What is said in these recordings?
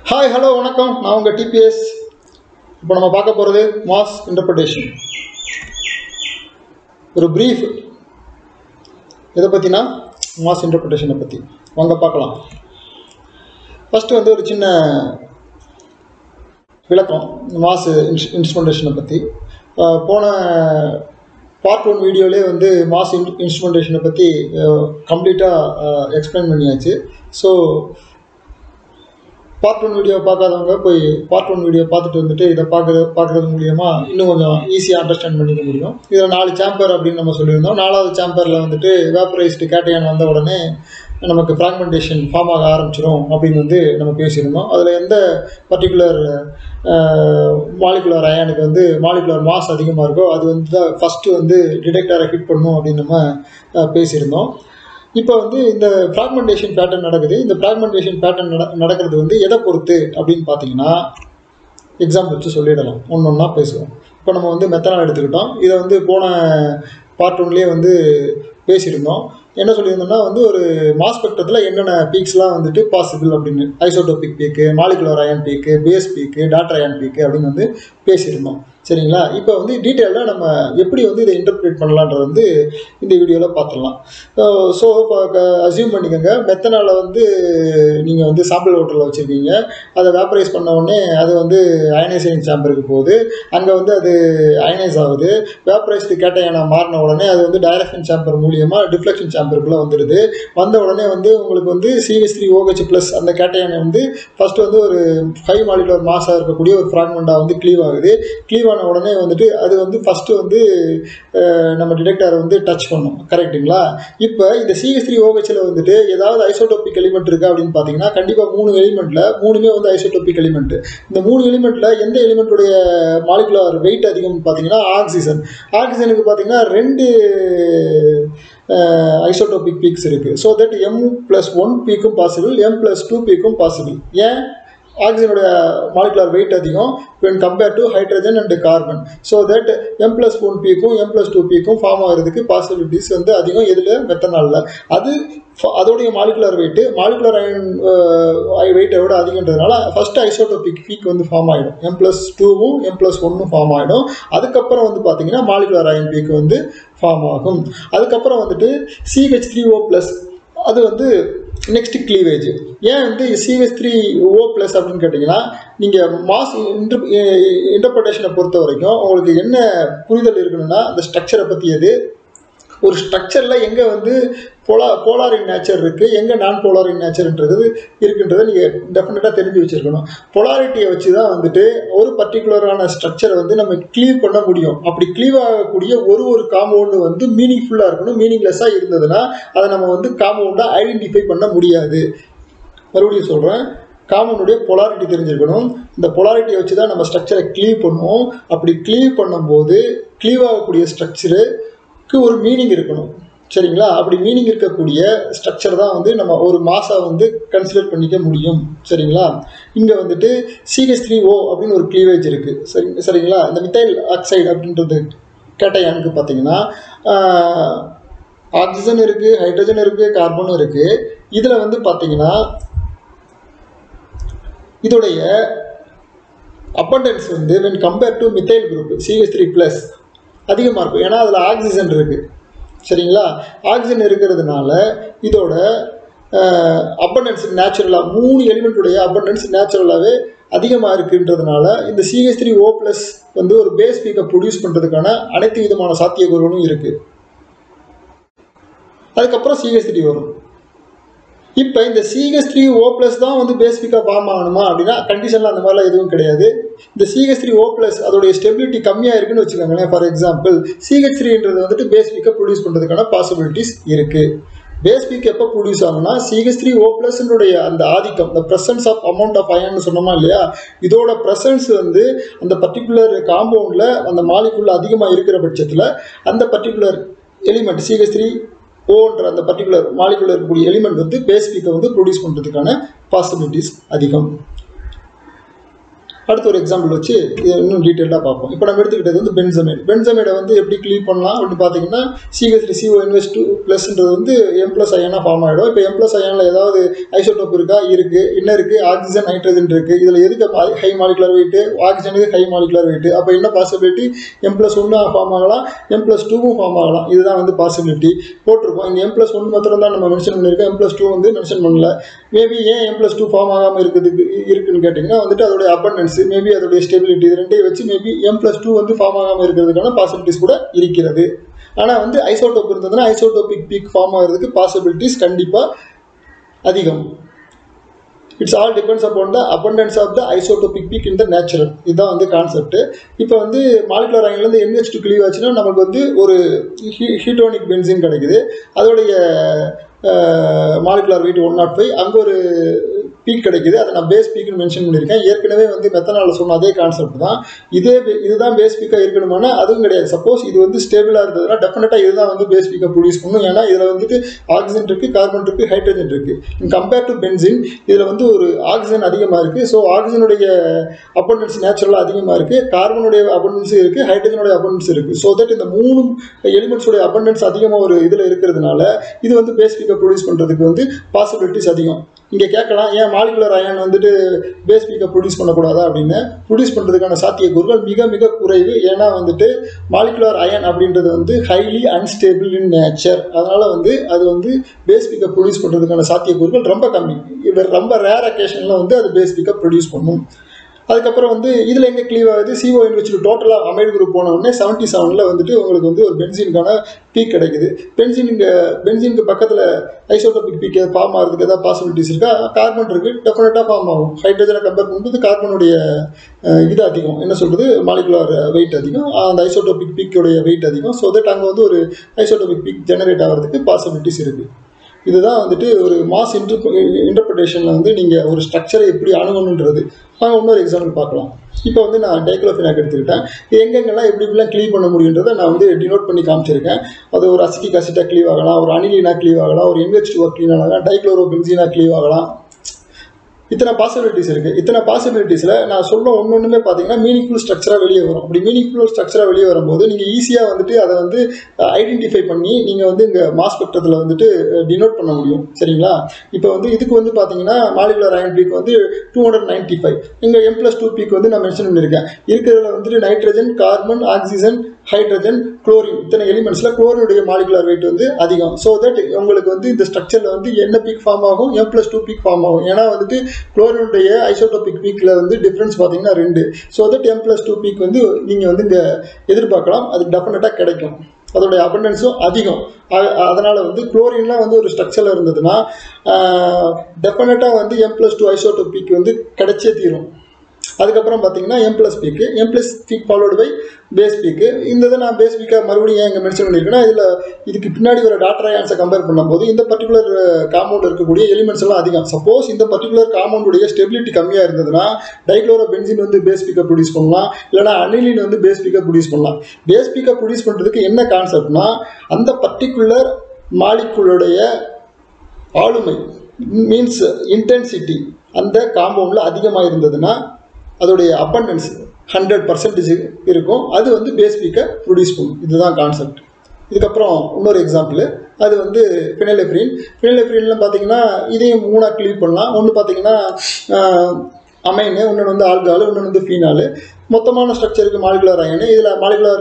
hi hello வணக்கம் நான் உங்கள் டிபிஎஸ் இப்போ நம்ம பார்க்க போகிறது மாஸ் இன்டர்பிரிட்டேஷன் ஒரு ப்ரீஃப் எதை பற்றினா மாஸ் இன்டர்பிரிட்டேஷனை பற்றி வாங்க பார்க்கலாம் ஃபஸ்ட்டு வந்து ஒரு சின்ன விளக்கம் மாஸ் இன்ஸ் இன்ஸ்ட்ருமெண்டேஷனை பற்றி அஹ் போன பார்ட் ஒன் வீடியோலே வந்து மாஸ் இன் இன்ஸ்ட்ருமெண்டேஷனை பற்றி கம்ப்ளீட்டாக எக்ஸ்பிளைன் பண்ணியாச்சு ஸோ பார்ட் ஒன் வீடியோ பார்க்காதவங்க போய் பார்ட் ஒன் வீடியோ பார்த்துட்டு வந்துட்டு இதை பார்க்குறது பார்க்குறது மூலியமா இன்னும் கொஞ்சம் ஈஸியாக அண்டர்ஸ்டாண்ட் பண்ணிக்க முடியும் இதில் நாலு சாம்பர் அப்படின்னு நம்ம சொல்லியிருந்தோம் நாலாவது சாம்பரில் வந்துட்டு வேப்பரைஸ்டு கேட்டையான் வந்த உடனே நமக்கு ஃப்ராக்மெண்டேஷன் ஃபார்ம் ஆக ஆரம்பிச்சிடும் அப்படின்னு வந்து நம்ம பேசியிருந்தோம் அதில் எந்த பர்டிகுலர் மாலிகுலர் அயானுக்கு வந்து மாலிகுலர் மாஸ் அதிகமாக இருக்கோ அது வந்து தான் ஃபஸ்ட்டு வந்து டிடெக்டரை ஹிட் பண்ணும் அப்படின்னு நம்ம அஹ், பேசியிருந்தோம் இப்போ வந்து இந்த ஃப்ராக்மெண்டேஷன் பேட்டர்ன் நடக்குது இந்த ஃப்ராக்மெண்டேஷன் பேட்டர்ன் நட நடக்கிறது வந்து எதை பொறுத்து அப்படின்னு பார்த்தீங்கன்னா எக்ஸாம்பிள் வச்சு சொல்லிடலாம் ஒன்று ஒன்றா பேசுவோம் இப்போ நம்ம வந்து மெத்தனால் எடுத்துக்கிட்டோம் இதை வந்து போன பார்ட் ஒன்லேயே வந்து பேசியிருந்தோம் என்ன சொல்லியிருந்தோம்னா வந்து ஒரு மாஸ் ஸ்பெக்ட்ரத்தில் என்னென்ன பீக்ஸ்லாம் வந்துட்டு பாசிபிள் அப்படின்னு isotopic peak molecular ion peak base peak daughter ion peak அப்படின்னு வந்து பேசியிருந்தோம் சரிங்களா இப்போ வந்து டீட்டெயிலாக நம்ம எப்படி வந்து இதை இன்டர்பிரேட் பண்ணலான்றது வந்து இந்த வீடியோவில் பார்த்துடலாம் ஸோ இப்போ அசியூம் பண்ணிக்கோங்க மெத்தனால் வந்து நீங்கள் வந்து சாம்பிள் ஹோட்டலில் வச்சுருக்கீங்க அதை வேப்பரைஸ் பண்ண உடனே அது வந்து அயனைசேஷன் சாம்பருக்கு போகுது அங்கே வந்து அது அயனைஸ் ஆகுது வேப்பரைஸ்டு கேட்டையான மாறின உடனே அது வந்து டைரக்ஷன் சாம்பர் மூலியமாக டிஃப்ளெக்ஷன் சாம்பருக்குள்ளே வந்துடுது வந்த உடனே வந்து உங்களுக்கு வந்து சிஎஸ் த்ரீ ஓஹெச் ப்ளஸ் அந்த கேட்டையானை வந்து ஃபஸ்ட்டு வந்து ஒரு ஃபைவ் மாலிகுலர் மாஸாக இருக்கக்கூடிய ஒரு ஃப்ராக்மெண்ட்டாக வந்து க்ளீவ் ஆகுது க்ளீவ் ஆன உடனே வந்துட்டு அது வந்து ஃபஸ்ட்டு வந்து அஹ், நம்ம டிடெக்டரை வந்து டச் பண்ணும் கரெக்ட்டுங்களா இப்போ இந்த சிஎஸ் த்ரீ ஓஹெச்சில் வந்துட்டு ஏதாவது ஐசோடோபிக் எலிமெண்ட் இருக்கா அப்படின்னு பார்த்தீங்கன்னா கண்டிப்பாக மூணு எலிமெண்ட்டில் மூணுமே வந்து ஐசோடோபிக் எலிமெண்ட் இந்த மூணு எலிமெண்ட்டில் எந்த எலிமெண்ட்டுடைய மாலிகுலர் வெயிட் அதிகம்னு பார்த்தீங்கன்னா ஆக்சிஜன் ஆக்சிஜனுக்கு பார்த்தீங்கன்னா ரெண்டு ஐசோடோபிக் பீக்ஸ் இருக்குது so that M plus one பீக்கும் பாசிபிள் எம் ப்ளஸ் டூ பீக்கும் பாசிபிள் ஏன் ஆக்சிஜனுடைய மாலிகுலர் வெயிட் அதிகம் when compared to hydrogen and carbon so that M plus one பீக்கும் எம் ப்ளஸ் டூ பீக்கும் ஃபார்ம் ஆகிறதுக்கு பாசிபிலிட்டிஸ் வந்து அதிகம் எதில் மெத்தனாலில் அது ஃப- அதோடைய மாலிகுலர் வெயிட்டு மாலிகுலர் அயன் வெயிட்டை விட அதிகன்றதுனால ஃபஸ்ட்டு ஐசோடோபிக் பீக் வந்து ஃபார்ம் ஆகிடும் எம் ப்ளஸ் டூவும் எம் ப்ளஸ் ஒன்னும் ஃபார்ம் ஆகிடும் அதுக்கப்புறம் வந்து பார்த்தீங்கன்னா மாலிகுலர் அயன் பீக் வந்து ஃபார்ம் ஆகும் அதுக்கப்புறம் வந்துட்டு சிஹெச் த்ரீ ஓ ப்ளஸ் அது வந்து நெக்ஸ்ட் க்ளீவேஜ் ஏன் வந்து சிஎஸ் த்ரீ ஓ ப்ளஸ் அப்படின்னு கேட்டிங்கன்னா நீங்கள் மாஸ் இன்டர் இன்டர்பிரேஷனை பொறுத்த வரைக்கும் உங்களுக்கு என்ன புரிதல் இருக்கணும்னா அந்த ஸ்ட்ரக்சரை பற்றி எது ஒரு ஸ்ட்ரக்சரில் எங்கே வந்து போலா போலார் இன் நேச்சர் இருக்குது எங்கே நான் போலார் இன் நேச்சர்ன்றது இருக்குன்றதை நீங்கள் டெஃபினட்டாக தெரிஞ்சு வச்சுருக்கணும் பொலாரிட்டியை வச்சு தான் வந்துட்டு ஒரு பர்டிகுலரான ஸ்ட்ரக்சரை வந்து நம்ம க்ளீவ் பண்ண முடியும் அப்படி க்ளீவ் ஆகக்கூடிய ஒரு ஒரு காம்பவுண்டு வந்து மீனிங்ஃபுல்லாக இருக்கணும் மீனிங்லெஸ்ஸாக இருந்ததுன்னா அதை நம்ம வந்து காம்பவுண்டாக ஐடென்டிஃபை பண்ண முடியாது மறுபடியும் சொல்கிறேன் காமனுடைய பொலாரிட்டி தெரிஞ்சிருக்கணும் இந்த பொலாரிட்டியை வச்சு தான் நம்ம ஸ்ட்ரக்சரை க்ளீவ் பண்ணுவோம் அப்படி க்ளீவ் பண்ணும்போது க்ளீவ் ஆகக்கூடிய ஸ்ட்ரக்சருக்கு ஒரு மீனிங் இருக்கணும் சரிங்களா அப்படி மீனிங் இருக்கக்கூடிய ஸ்ட்ரக்சர் தான் வந்து நம்ம ஒரு மாசா வந்து கன்சிடர் பண்ணிக்க முடியும் சரிங்களா இங்கே வந்துட்டு சிஹெச் த்ரீ ஓ அப்படின்னு ஒரு க்ளீவேஜ் இருக்குது சரி சரிங்களா இந்த மித்தைல் ஆக்சைடு அப்படின்றது கேட்டையானுக்கு பார்த்தீங்கன்னா ஆக்சிஜன் இருக்குது ஹைட்ரஜன் இருக்குது கார்பனும் இருக்குது இதில் வந்து பார்த்தீங்கன்னா இதோடைய abundance வந்து when compared to methyl group CH3 three plus அதிகமாக இருக்கும் ஏன்னா அதில் ஆக்சிஜன் இருக்குது சரிங்களா ஆக்சிஜன் இருக்கிறதுனால இதோட abundance நேச்சுரலாக மூணு எலிமெண்ட்டுடைய abundance நேச்சுரலாகவே அதிகமாக இருக்குன்றதுனால இந்த சிஹெச் த்ரீ ஓ ப்ளஸ் வந்து ஒரு பேஸ் பீக்கை ப்ரொடியூஸ் பண்ணுறதுக்கான அனைத்து விதமான சாத்தியக்கூறுகளும் இருக்குது அதுக்கப்புறம் சிஹெச் த்ரீ வரும் இப்போ இந்த சிஹெச் த்ரீ ஓ ப்ளஸ் தான் வந்து பேசிக்காக ஃபார்ம் ஆகணுமா அப்படின்னா கண்டிஷனில் அந்த மாதிரிலாம் எதுவும் கிடையாது இந்த சிஹெச் த்ரீ ஓ ப்ளஸ் அதோடைய ஸ்டெபிலிட்டி கம்மியாக இருக்குன்னு வச்சுக்கோங்களேன் ஃபார் எக்ஸாம்பிள் சிஹெச் த்ரீன்றது வந்துட்டு பேசிக்காக ப்ரொடியூஸ் பண்ணுறதுக்கான பாசிபிலிட்டிஸ் இருக்குது பேஸ் பீக் எப்போ ப்ரொடியூஸ் ஆகும்னா சிஹெச் த்ரீ ஓ ப்ளஸ்னுடைய அந்த ஆதிக்கம் இந்த presence of amount of ion சொன்னோமா இல்லையா இதோட ப்ரெசன்ஸ் வந்து அந்த பர்டிகுலர் காம்பவுண்டில் அந்த மாலிகுள்ள அதிகமாக இருக்கிற பட்சத்தில் அந்த பர்டிகுலர் எலிமெண்ட் சிஹெச் த்ரீ ஓன்ற அந்த பர்டிகுலர் மாலிகுலர் இருக்கக்கூடிய எலிமெண்ட் வந்து பேஸ் பீக்கை வந்து ப்ரொடியூஸ் பண்ணுறதுக்கான பாசிபிலிட்டிஸ் அதிகம் அடுத்து ஒரு எக்ஸாம்பிள் வச்சு இது இன்னும் டீட்டெயிலாக பார்ப்போம் இப்போ நம்ம எடுத்துக்கிட்டது வந்து பென்சமைடு பென்சமைடை வந்து எப்படி க்ளீன் பண்ணலாம் அப்படின்னு பார்த்தீங்கன்னா CH three CO invest two ப்ளஸ்ன்றது வந்து எம் ப்ளஸ் அயனாக ஃபார்ம் ஆகிடும் இப்போ எம் ப்ளஸ் அயனில் ஏதாவது ஐசோடோப் இருக்கா இருக்குது என்ன இருக்குது ஆக்சிஜன் நைட்ரஜன் இருக்குது இதில் எதுக்கு ஹை மாலிகுலர் வெயிட்டு ஆக்சிஜனுக்கு ஹை மாலிகுலர் வெயிட்டு அப்போ என்ன பாசிபிலிட்டி எம் ப்ளஸ் ஒன்று ஃபார்ம் ஆகலாம் எம் ப்ளஸ் டூவும் ஃபார்ம் ஆகலாம் இதுதான் வந்து பாசிபிலிட்டி போட்டிருக்கோம் இங்கே எம் ப்ளஸ் ஒன் மாத்திரம் தான் நம்ம மென்ஷன் பண்ணியிருக்கோம் எம் ப்ளஸ் டூ வந்து மென்ஷன் பண்ணல மேபி ஏன் எம் ப்ளஸ் டூ ஃபார்ம் ஆகாமல் இருக்குதுக்கு இருக்குன்னு கேட்டிங்கன்னா வந்துட்டு அதோடைய abundance மேபி அதோடைய ஸ்டெபிலிட்டி இது ரெண்டையும் வச்சு மேபி எம் ப்ளஸ் டூ வந்து ஃபார்ம் ஆகாமல் இருக்கிறதுக்கான பாசிபிலிட்டிஸ் கூட இருக்கிறது ஆனால் வந்து ஐசோடோப் இருந்ததுன்னா ஐசோடோபிக் பீக் ஃபார்ம் ஆகிறதுக்கு பாசிபிலிட்டிஸ் கண்டிப்பாக அதிகம் it's all depends upon the abundance of the isotopic peak in the natural இதுதான் வந்து கான்செப்ட் இப்போ வந்து மாலிகுலர் அயன்லேருந்து NH2 டூ கிளீவ் ஆச்சுன்னா நமக்கு வந்து ஒரு ஹீட்டோனிக் பென்சின் கிடைக்குது அதோடைய molecular weight one not five அங்கே ஒரு பீக் கிடைக்குது அதை நான் பேஸ் பீக்னு மென்ஷன் பண்ணியிருக்கேன் ஏற்கனவே வந்து மெத்தனால் சொன்ன அதே கான்செப்ட் தான் இதே பே- இதுதான் பேஸ் பீக்காக இருக்கணுமானா அதுவும் கிடையாது சப்போஸ் இது வந்து ஸ்டேபிளாக இருந்ததுன்னா டெஃபினட்டாக இதுதான் வந்து பேஸ் பீக்கை ப்ரொடியூஸ் பண்ணும் ஏன்னா இதில் வந்துட்டு ஆக்சிஜன் இருக்குது கார்பன் இருக்குது ஹைட்ரஜன் இருக்குது கம்பேர் டு பென்சின் இதில் வந்து ஒரு ஆக்சிஜன் அதிகமாக இருக்குது ஸோ ஆக்சிஜனுடைய abundance நேச்சுரலாக அதிகமாக இருக்குது கார்பனுடைய abundance இருக்குது ஹைட்ரஜனுடைய abundance இருக்குது ஸோ தட் இந்த மூணு எலிமெண்ட்ஸோடைய abundance அதிகமாக ஒரு இதில் இருக்கிறதுனால இது வந்து பேஸ் பீக்கை ப்ரொடியூஸ் பண்ணுறதுக்கு வந்து பாசிபிலிட்டிஸ் அதிகம் இங்கே கேட்கலாம் ஏன் மாலிகுலர் அயன் வந்துட்டு பேஸ் பீக்கை ப்ரொடியூஸ் பண்ணக்கூடாதா அப்படின்னு ப்ரொடியூஸ் பண்ணுறதுக்கான சாத்தியக்கூறுகள் மிக மிக குறைவு ஏன்னா வந்துட்டு மாலிகுலர் அயன் அப்படின்றது வந்து ஹைலி அன்ஸ்டேபிள் இன் நேச்சர் அதனால் வந்து அது வந்து பேஸ் பீக்கை ப்ரொடியூஸ் பண்ணுறதுக்கான சாத்தியக்கூறுகள் ரொம்ப கம்மி இது ரொம்ப ரேர் அக்கேஷனில் வந்து அது பேஸ் பீக்கை ப்ரொடியூஸ் பண்ணும் அதுக்கப்புறம் வந்து இதில் எங்கே க்ளீவ் ஆகுது சிஓ வச்சுட்டு டோட்டலாக அமைடு குரூப் போன உடனே செவன்ட்டி செவனில் வந்துட்டு உங்களுக்கு வந்து ஒரு பென்சினுக்கான பீக் கிடைக்குது பென்சின் இங்கே பென்சினுக்கு பக்கத்தில் ஐசோடோபிக் பீக் ஃபார்ம் ஆகிறதுக்கு ஏதாவது பாசிபிலிட்டிஸ் இருக்கா கார்பன் இருக்குது டெஃபினட்டாக ஃபார்ம் ஆகும் ஹைட்ரஜனை கம்பேர் பண்ணும்போது கார்பனுடைய அஹ், இது அதிகம் என்ன சொல்கிறது மாலிகுலர் வெயிட் அதிகம் அந்த ஐசோடோபிக் பீக்கோடைய வெயிட் அதிகம் ஸோ தட் அங்கே வந்து ஒரு ஐசோடோபிக் பீக் ஜெனரேட் ஆகிறதுக்கு பாசிபிலிட்டிஸ் இருக்குது இதுதான் வந்துட்டு ஒரு மாஸ் இன்டர் இன்டர்பிரிட்டேஷனில் வந்து நீங்கள் ஒரு ஸ்ட்ரக்சரை எப்படி அணுகணுன்றது நாங்கள் இன்னொரு எக்ஸாம்பிள் பார்க்கலாம் இப்போ வந்து நான் டைக்ளோஃபினாக் எடுத்துக்கிட்டேன் இது எங்கெங்கெல்லாம் எப்படி எப்படிலாம் க்ளீவ் பண்ண முடியுன்றதை நான் வந்து டினோட் பண்ணி காமிச்சிருக்கேன் அது ஒரு அசிட்டிக் அசிட்டா க்ளீவ் ஆகலாம் ஒரு அனிலினா க்ளீவ் ஆகலாம் ஒரு என்ஹெச் டூ க்ளீன் ஆகலாம் டைக்ளோரோ பென்சினா க்ளீவ் ஆகலாம் இத்தனை பாசிபிலிட்டிஸ் இருக்குது இத்தனை பாசிபிலிட்டிஸில் நான் சொல்ல ஒன்று ஒன்றுமே பார்த்தீங்கன்னா மீனிங்ஃபுல் ஸ்ட்ரக்சராக வெளியே வரும் அப்படி மீனிங்ஃபுல் ஸ்ட்ரக்சராக வெளியே வரும்போது நீங்கள் ஈஸியாக வந்துட்டு அதை வந்து ஐடென்டிஃபை பண்ணி நீங்கள் வந்து இங்கே மாஸ் ஸ்பெக்ட்ரத்தில் வந்துட்டு டினோட் பண்ண முடியும் சரிங்களா இப்போ வந்து இதுக்கு வந்து பார்த்தீங்கன்னா மாலிகுலர் அயன் பீக் வந்து டூ ஹண்ட்ரட் நைன்ட்டி ஃபைவ் இங்கே எம் ப்ளஸ் டூ பீக் வந்து நான் மென்ஷன் பண்ணியிருக்கேன் இருக்கிறதுல வந்துட்டு nitrogen carbon oxygen hydrogen chlorine இத்தனை எலிமெண்ட்ஸில் குளோரினுடைய மாலிகுலர் வெயிட் வந்து அதிகம் ஸோ தட் உங்களுக்கு வந்து இந்த ஸ்ட்ரக்சரில் வந்து என்ன பீக் ஃபார்ம் ஆகும் M plus two peak form ஆகும் ஏன்னா வந்துட்டு குளோரினுடைய ஐசோடோபிக் பீக்கில் வந்து டிஃப்ரென்ஸ் பார்த்தீங்கன்னா ரெண்டு so that M plus two peak வந்து நீங்கள் வந்து இங்கே எதிர்பார்க்கலாம் அது டெஃபினட்டாக கிடைக்கும் அதோடைய அபண்டன்ஸும் அதிகம் அதனால் வந்து குளோரின்லாம் வந்து ஒரு ஸ்ட்ரக்சரில் இருந்ததுன்னா டெஃபினட்டாக வந்து எம் ப்ளஸ் டூ ஐசோடோபிக் வந்து கிடைச்சே தீரும் அதுக்கப்புறம் பார்த்தீங்கன்னா M plus peak M plus peak followed by base peak இந்த இதை நான் பேஸ் பீக்காக மறுபடியும் ஏன் இங்கே மென்ஷன் பண்ணியிருக்கேன்னா இதில் இதுக்கு பின்னாடி ஒரு டாட்டர் அயான்ஸை கம்பேர் பண்ணும்போது இந்த பர்டிகுலர் காம்பவுண்டில் இருக்கக்கூடிய எலிமெண்ட்ஸ் எல்லாம் அதிகம் சப்போஸ் இந்த பர்டிகுலர் காம்பவுண்டுடைய ஸ்டெபிலிட்டி கம்மியாக இருந்ததுன்னா டைக்ளோரோ பென்சின் வந்து பேஸ் பீக்கை ப்ரொடியூஸ் பண்ணலாம் இல்லைனா அனிலின் வந்து பேஸ் பீக்கை ப்ரொடியூஸ் பண்ணலாம் பேஸ் பீக்கை ப்ரொடியூஸ் பண்ணுறதுக்கு என்ன கான்செப்ட்னா அந்த பர்டிகுலர் மாலிக்குளுடைய ஆளுமை மீன்ஸ் இன்டென்சிட்டி அந்த காம்பவுண்டில் அதிகமாக இருந்ததுன்னா அதோடைய abundance ஹண்ட்ரட் பர்சன்டேஜ் இருக்கும் அது வந்து பேஸ் பீக்கை ப்ரொடியூஸ் பண்ணும் இதுதான் கான்செப்ட் இதுக்கப்புறம் இன்னொரு எக்ஸாம்பிள் அது வந்து ஃபினலெஃப்ரின் ஃபினலெஃப்ரின்லாம் பார்த்தீங்கன்னா இதையும் மூணாக கிளீவ் பண்ணலாம் ஒன்று பார்த்தீங்கன்னா அமைனு இன்னொன்று வந்து ஆல்காலு இன்னொன்று வந்து ஃபீனாலு மொத்தமான ஸ்ட்ரக்சருக்கு மாலிகுலர் அயனு இதில் மாலிகுலர்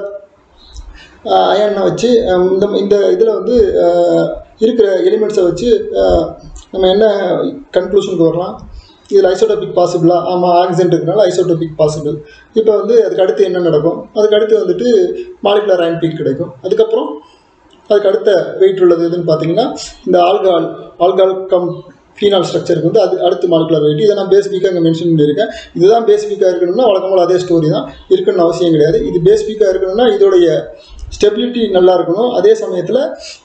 அயனை வச்சு அஹ், இந்த இந்த இதில் வந்து அஹ், இருக்கிற எலிமெண்ட்ஸை வச்சு அஹ், நம்ம என்ன கன்க்ளூஷனுக்கு வரலாம் இதில் ஐசோடோபிக் பாசிபிளா ஆமாம் ஆக்சிஜன் இருக்கனால ஐசோடோபிக் பாசிபிள் இப்போ வந்து அதுக்கு அடுத்து என்ன நடக்கும் அதுக்கு அடுத்து வந்துட்டு மாலிகுலர் அயன் பீக் கிடைக்கும் அதுக்கப்புறம் அதுக்கு அடுத்த வெயிட் உள்ளது எதுன்னு பார்த்தீங்கன்னா இந்த ஆல்கால் ஆல்கால் கம் ஃபீனால் ஸ்ட்ரக்சருக்கு வந்து அது அடுத்து மாலிகுலர் வெயிட் இதை நான் பேசிக்காக இங்கே மென்ஷன் பண்ணியிருக்கேன் இதுதான் பேசிக்காக இருக்கணும்னா வழக்கம்போல் அதே ஸ்டோரி தான் இருக்கணும்னு அவசியம் கிடையாது இது பேசிக்காக இருக்கணும்னா இதோடைய ஸ்டெபிலிட்டி நல்லா இருக்கணும் அதே சமயத்தில்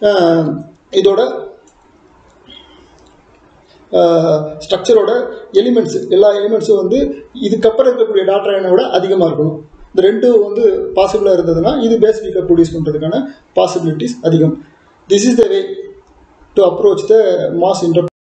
இதோட ஸ்ட்ரக்சரோட எலிமெண்ட்ஸ் எல்லா எலிமெண்ட்ஸும் வந்து இதுக்கப்புறம் இருக்கக்கூடிய டாட்டா எண்ணை விட அதிகமாக இருக்கணும் இந்த ரெண்டும் வந்து பாசிபிளாக இருந்ததுன்னா இது பேசிக்காக ப்ரொடியூஸ் பண்ணுறதுக்கான பாசிபிலிட்டிஸ் அதிகம் this is the way to approach the mass inter